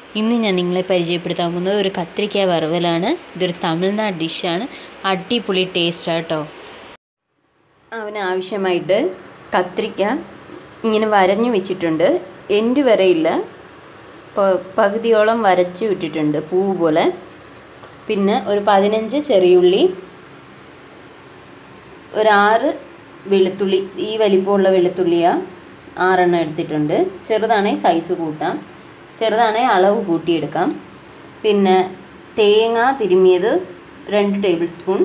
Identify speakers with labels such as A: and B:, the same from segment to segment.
A: ഇന്ന് ഞാൻ നിങ്ങളെ പരിചയപ്പെടുത്താൻ പോകുന്നത് ഒരു കത്തിരിക്ക വറുവലാണ് ഇതൊരു തമിഴ്നാട് ഡിഷാണ് അടിപൊളി ടേസ്റ്റാണ് കേട്ടോ അവന് ആവശ്യമായിട്ട് കത്തിരിക്ക ഇങ്ങനെ വരഞ്ഞു വെച്ചിട്ടുണ്ട് എൻഡ് വരെയില്ല പ- പകുതിയോളം വരച്ചു വിട്ടിട്ടുണ്ട് പൂവ് പോലെ പിന്നെ ഒരു പതിനഞ്ച് ചെറിയുള്ളി ഒരാറ് വെളുത്തുള്ളി ഈ വലിപ്പമുള്ള വെളുത്തുള്ളിയാണ് ആറെണ്ണം എടുത്തിട്ടുണ്ട് ചെറുതാണെങ്കിൽ സൈസ് കൂട്ടാം ചെറുതാണെങ്കിൽ അളവ് കൂട്ടിയെടുക്കാം പിന്നെ തേങ്ങ തിരുമിയത് രണ്ട് ടേബിൾ സ്പൂൺ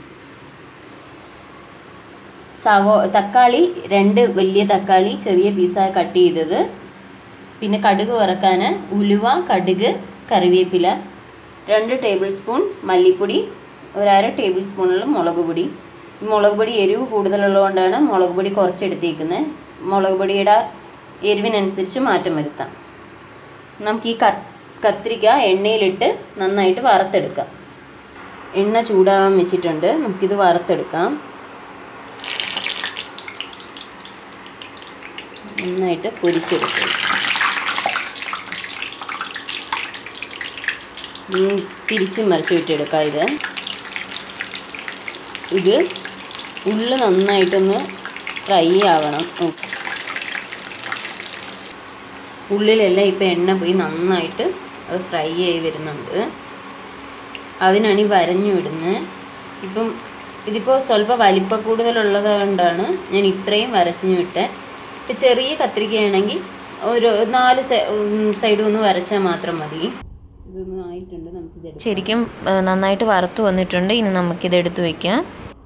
A: സവോ തക്കാളി രണ്ട് വലിയ തക്കാളി ചെറിയ പീസായി കട്ട് ചെയ്തത് പിന്നെ കടുക് വറക്കാൻ ഉലുവ കടുക് കറിവേപ്പില രണ്ട് ടേബിൾ സ്പൂൺ മല്ലിപ്പൊടി ഒരു അര ടേബിൾ സ്പൂണോളം മുളക് പൊടി ഈ മുളക് പൊടി എരിവ് കൂടുതലുള്ളതുകൊണ്ടാണ് മുളക് പൊടി കുറച്ചെടുത്തേക്കുന്നത് മുളക് പൊടിയുടെ എരിവിനനുസരിച്ച് മാറ്റം വരുത്താം നമുക്ക് ഈ ക കത്തിരിക്ക എണ്ണയിലിട്ട് നന്നായിട്ട് വറുത്തെടുക്കാം എണ്ണ ചൂടാകാൻ വെച്ചിട്ടുണ്ട് നമുക്കിത് വറുത്തെടുക്കാം നന്നായിട്ട് പൊരിച്ചെടുക്കും ഉം, തിരിച്ചും മറിച്ച് വിട്ടെടുക്കാം ഇത് ഇത് ഉള്ളു നന്നായിട്ടൊന്ന് ഫ്രൈ ആവണം ഉം. ഉള്ളിലെല്ലാം ഇപ്പം എണ്ണ പോയി നന്നായിട്ട് അത് ഫ്രൈ ആയി വരുന്നുണ്ട് അതിനാണ് ഈ വരഞ്ഞു വിടുന്നത് ഇപ്പം ഇതിപ്പോൾ സ്വല്പം വലിപ്പ കൂടുതലുള്ളത് കൊണ്ടാണ് ഞാൻ ഇത്രയും വരച്ചു വിട്ടത് ഇപ്പം ചെറിയ കത്തിരിക്കയാണെങ്കിൽ ഒരു നാല് സൈഡും ഒന്ന് വരച്ചാൽ മാത്രം മതി ഇതൊന്നും ആയിട്ടുണ്ട് നമുക്കിത്
B: ശരിക്കും ആ, നന്നായിട്ട് വറുത്ത് വന്നിട്ടുണ്ട് ഇനി നമുക്കിത് എടുത്ത് വയ്ക്കാം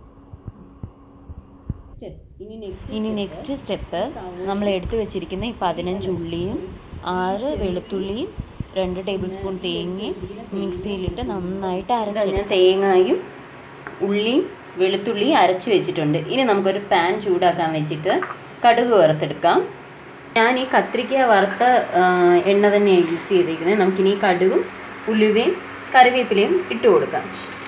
A: ഇനി നെക്സ്റ്റ്
B: ഇനി നെക്സ്റ്റ് സ്റ്റെപ്പ് നമ്മൾ എടുത്തു വെച്ചിരിക്കുന്ന ഈ പതിനഞ്ച് ഉള്ളിയും ആറ് വെളുത്തുള്ളിയും രണ്ട് ടേബിൾ സ്പൂൺ തേങ്ങയും മിക്സിയിലിട്ട് നന്നായിട്ട്
A: ഇതാ
B: അരച്ച്
A: ഞാൻ തേങ്ങയും ഉള്ളിയും വെളുത്തുള്ളിയും അരച്ച് വെച്ചിട്ടുണ്ട് ഇനി നമുക്കൊരു പാൻ ചൂടാക്കാൻ വെച്ചിട്ട് കടുക് വറുത്തെടുക്കാം ഞാൻ ഈ കത്തിരിക്ക വറുത്ത ആ, എണ്ണ തന്നെയാണ് യൂസ് ചെയ്തിരിക്കുന്നത് നമുക്കിനി ഈ കടുകും ഉലുവയും കറിവേപ്പിലയും ഇട്ട് കൊടുക്കാം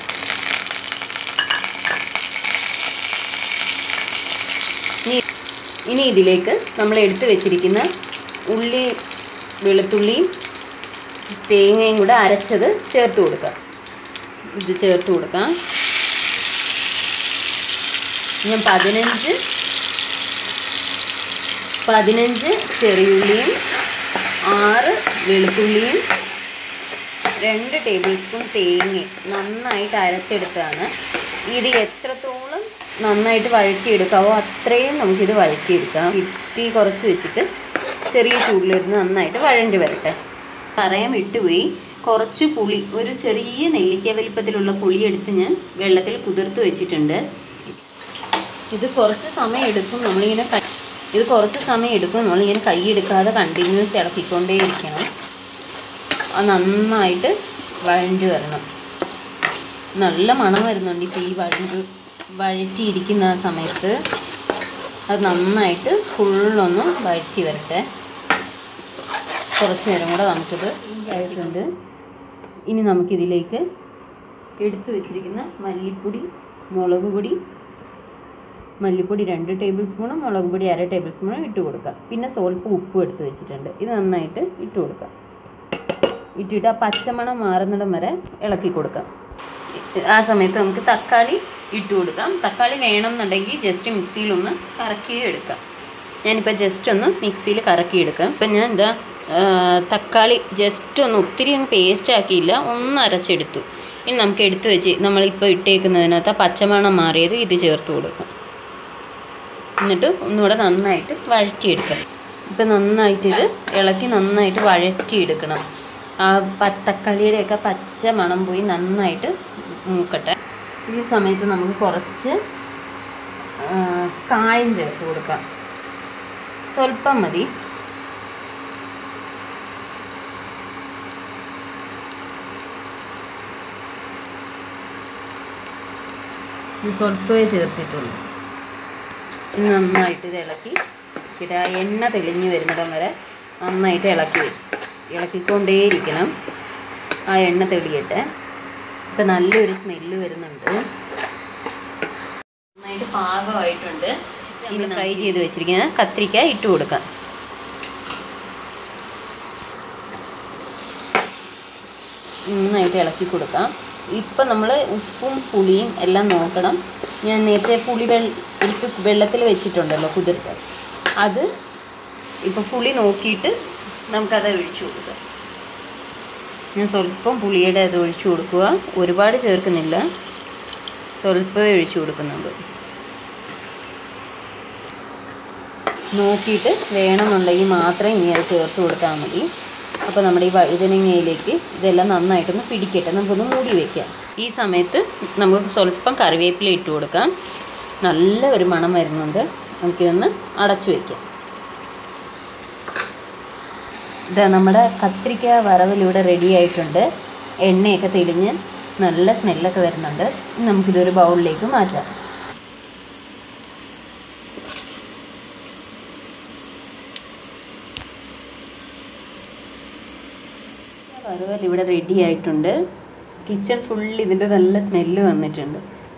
A: ഇനി ഇനി ഇതിലേക്ക് നമ്മൾ എടുത്തു വെച്ചിരിക്കുന്ന ഉള്ളി വെളുത്തുള്ളിയും തേങ്ങയും കൂടെ അരച്ചത് ചേർത്ത് കൊടുക്കാം ഇത് ചേർത്ത് കൊടുക്കാം ഞാൻ പതിനഞ്ച് പതിനഞ്ച് ചെറിയുള്ളിയും ആറ് വെളുത്തുള്ളിയും രണ്ട് ടേബിൾ സ്പൂൺ തേങ്ങയും നന്നായിട്ട് അരച്ചെടുത്താണ് ഇത് എത്രത്തോളം നന്നായിട്ട് വഴറ്റിയെടുക്കാവോ അത്രയും നമുക്കിത് വഴറ്റിയെടുക്കാം തീ കുറച്ച് വെച്ചിട്ട് ചെറിയ ചൂടിലിരുന്ന് നന്നായിട്ട് വഴണ്ടി വരട്ടെ പറയാൻ വിട്ടുപോയി കുറച്ച് പുളി ഒരു ചെറിയ നെല്ലിക്ക വലിപ്പത്തിലുള്ള പുളി എടുത്ത് ഞാൻ വെള്ളത്തിൽ കുതിർത്ത് വെച്ചിട്ടുണ്ട് ഇത് കുറച്ച് സമയം എടുക്കും നമ്മളിങ്ങനെ ക- ഇത് കുറച്ച് സമയം എടുക്കും നമ്മളിങ്ങനെ കൈ എടുക്കാതെ കണ്ടിന്യൂസ് ഇളക്കിക്കൊണ്ടേ ഇരിക്കണം അത് നന്നായിട്ട് വഴണ്ടി വരണം നല്ല മണം വരുന്നുണ്ട് ഇപ്പോൾ ഈ വഴ വഴറ്റിയിരിക്കുന്ന ആ സമയത്ത് അത് നന്നായിട്ട് ഫുള്ളൊന്ന് വഴറ്റി വരട്ടെ കുറച്ച് നേരം കൂടെ നമുക്കിത് വഴറ്റുണ്ട് ഇനി നമുക്കിതിലേക്ക് എടുത്തു വെച്ചിരിക്കുന്ന മല്ലിപ്പൊടി മുളക് പൊടി മല്ലിപ്പൊടി രണ്ട് ടേബിൾ സ്പൂണും മുളക് പൊടി അര ടേബിൾ സ്പൂണും ഇട്ട് കൊടുക്കാം പിന്നെ സ്വല്പം ഉപ്പും എടുത്ത് വെച്ചിട്ടുണ്ട് ഇത് നന്നായിട്ട് ഇട്ട് കൊടുക്കാം ഇട്ടിട്ട് ആ പച്ചമണം മാറുന്നിടം വരെ ഇളക്കി കൊടുക്കാം ആ സമയത്ത് നമുക്ക് തക്കാളി ഇട്ട് കൊടുക്കാം തക്കാളി വേണമെന്നുണ്ടെങ്കിൽ ജസ്റ്റ് മിക്സിയിലൊന്ന് കറക്കി എടുക്കാം ഞാനിപ്പോൾ ജസ്റ്റ് ഒന്ന് മിക്സിയിൽ കറക്കി എടുക്കാം ഇപ്പം ഞാൻ എന്താ തക്കാളി ജസ്റ്റ് ഒന്ന് ഒത്തിരി അങ്ങ് പേസ്റ്റ് ആക്കിയില്ല ഒന്ന് അരച്ചെടുത്തു ഇനി നമുക്ക് എടുത്ത് വെച്ച് നമ്മളിപ്പോൾ ഇട്ടേക്കുന്നതിനകത്ത് ആ പച്ചമണം മാറിയത് ഇത് ചേർത്ത് കൊടുക്കാം എന്നിട്ട് ഒന്നുകൂടെ നന്നായിട്ട് വഴറ്റിയെടുക്കാം ഇപ്പം നന്നായിട്ട് ഇത് ഇളക്കി നന്നായിട്ട് വഴറ്റിയെടുക്കണം ആ പ തക്കാളിയുടെയൊക്കെ പച്ച മണം പോയി നന്നായിട്ട് മൂക്കട്ടെ ഈ സമയത്ത് നമുക്ക് കുറച്ച് ആ, കായം ചേർത്ത് കൊടുക്കാം സ്വല്പം മതി ഇത് സ്വല്പമേ ചേർത്തിട്ടുള്ളൂ ഇത് നന്നായിട്ട് ഇത് ഇളക്കി പിന്നെ ആ എണ്ണ തെളിഞ്ഞ് വരുന്നിടം വരെ നന്നായിട്ട് ഇളക്കി വരും ഇളക്കിക്കൊണ്ടേയിരിക്കണം ആ എണ്ണ തെളിയട്ടെ ഇപ്പം നല്ലൊരു സ്മെല്ല് വരുന്നുണ്ട് നന്നായിട്ട് പാകമായിട്ടുണ്ട് ഇനി ഫ്രൈ ചെയ്ത് വെച്ചിരിക്കുന്ന കത്തിരിക്ക ഇട്ട് കൊടുക്കാം നന്നായിട്ട് ഇളക്കി കൊടുക്കാം ഇപ്പം നമ്മൾ ഉപ്പും പുളിയും എല്ലാം നോക്കണം ഞാൻ നേരത്തെ പുളി വെള്ള എടുത്ത് വെള്ളത്തിൽ വെച്ചിട്ടുണ്ടല്ലോ കുതിർത്ത് അത് ഇപ്പോൾ പുളി നോക്കിയിട്ട് നമുക്കത് ഒഴിച്ചു കൊടുക്കാം ഞാൻ സ്വല്പം പുളിയുടെ അത് ഒഴിച്ചു കൊടുക്കുക ഒരുപാട് ചേർക്കുന്നില്ല സ്വല്പമേ ഒഴിച്ചു കൊടുക്കുന്നുള്ളൂ നോക്കിയിട്ട് വേണമെന്നുണ്ടെങ്കിൽ മാത്രം ഇനി അത് ചേർത്ത് കൊടുത്താൽ മതി അപ്പോൾ നമ്മുടെ ഈ വഴുതനങ്ങയിലേക്ക് ഇതെല്ലാം നന്നായിട്ടൊന്ന് പിടിക്കട്ടെ നമുക്കൊന്ന് മൂടി വയ്ക്കാം ഈ സമയത്ത് നമുക്ക് സ്വല്പം കറിവേപ്പില ഇട്ട് കൊടുക്കാം നല്ല ഒരു മണം വരുന്നുണ്ട് നമുക്കിതൊന്ന് അടച്ചു വയ്ക്കാം ഇതാ നമ്മുടെ കത്തിരിക്ക വറവിലൂടെ റെഡി ആയിട്ടുണ്ട് എണ്ണയൊക്കെ തെളിഞ്ഞ് നല്ല സ്മെല്ലൊക്കെ വരുന്നുണ്ട് ഇനി നമുക്കിതൊരു ബൗളിലേക്ക് മാറ്റാം വറുവൽ ഇവിടെ റെഡി ആയിട്ടുണ്ട് കിച്ചൺ ഫുൾ ഇതിൻ്റെ നല്ല സ്മെല്ല് വന്നിട്ടുണ്ട്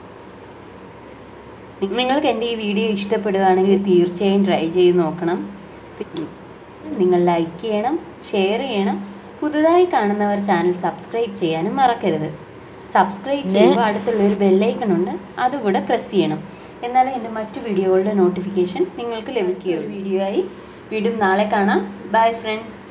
A: നി- നിങ്ങൾക്ക് എൻ്റെ ഈ വീഡിയോ ഇഷ്ടപ്പെടുകയാണെങ്കിൽ തീർച്ചയായും ട്രൈ ചെയ്ത് നോക്കണം പി- നിങ്ങൾ ലൈക്ക് ചെയ്യണം ഷെയർ ചെയ്യണം പുതുതായി കാണുന്നവർ ചാനൽ സബ്സ്ക്രൈബ് ചെയ്യാനും മറക്കരുത് സബ്സ്ക്രൈബ് ചെയ്യുമ്പോൾ അടുത്തുള്ള ഒരു ബെല്ലൈക്കൺ ഉണ്ട് അതുകൂടെ പ്രസ് ചെയ്യണം എന്നാലേ എൻ്റെ മറ്റു വീഡിയോകളുടെ നോട്ടിഫിക്കേഷൻ നിങ്ങൾക്ക് ലഭിക്കുകയുള്ളൂ വീഡിയോ ആയി വീണ്ടും നാളെ കാണാം ബൈ ഫ്രണ്ട്സ്